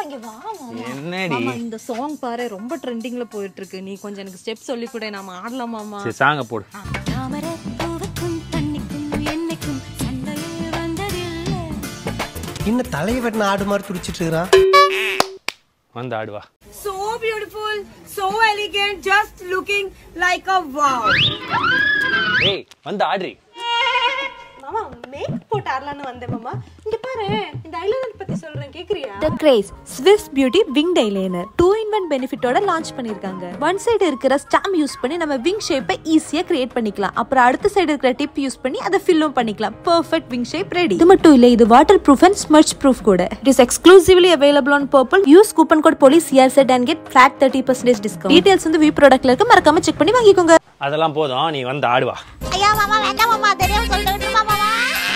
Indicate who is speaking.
Speaker 1: இங்க வா மாமா
Speaker 2: என்னடி
Speaker 1: மாமா இந்த சாங் பாரு ரொம்ப ட்ரெண்டிங்ல போயிட்டு இருக்கு நீ கொஞ்சம் எனக்கு ஸ்டெப் சொல்லி கூட நாம ஆடலாம் மாமா
Speaker 2: சரி சாங்க போடு
Speaker 1: தாமரைப்பூவுக்கும் தண்ணிக்கும் என்னைக்கும் சண்டையே வந்ததில்லை
Speaker 3: இன்னும் தலையை வெட்டின ஆடு மாதிரி துடிச்சிட்டு இருக்கிறான்
Speaker 2: வந்து ஆடுவா
Speaker 4: So beautiful, so elegant, just looking like a wow.
Speaker 2: ஏய் வந்து ஆடுறி
Speaker 1: மாமா மேக்கப் போட்டு ஆடலாம்னு வந்தேன் மாமா இங்க பாரு இந்த ஐலைனர் பத்தி சொல்றேன் கேக்குறியா
Speaker 5: the grace Swiss beauty wing eyeliner two in one பெனிஃபிட்டோட லான்ச் பண்ணிருக்காங்க ஒன் சைடு இருக்கிற ஸ்டாம்ப் யூஸ் பண்ணி நம்ம விங் ஷேப்பை ஈஸியா கிரியேட் பண்ணிக்கலாம் அப்புறம் அடுத்த சைடு இருக்கிற டிப் யூஸ் பண்ணி அதை ஃபில்லும் பண்ணிக்கலாம் பெர்ஃபெக்ட் விங் ஷேப் ரெடி இது மட்டும் இல்ல இது water proof and smudge proof கூட it is exclusively available on Purplle use coupon code police CR set and get flat thirty percentage discount details வந்து வி ப்ராடக்ட்ல இருக்கு மறக்காம செக் பண்ணி வாங்கிக்கோங்க
Speaker 2: அதெல்லாம் போதும் நீ வந்து ஆடுவா
Speaker 6: ஐயா மாமா வேண்டாம் மாமா தெரியாம சொல்லிட்டு மாமா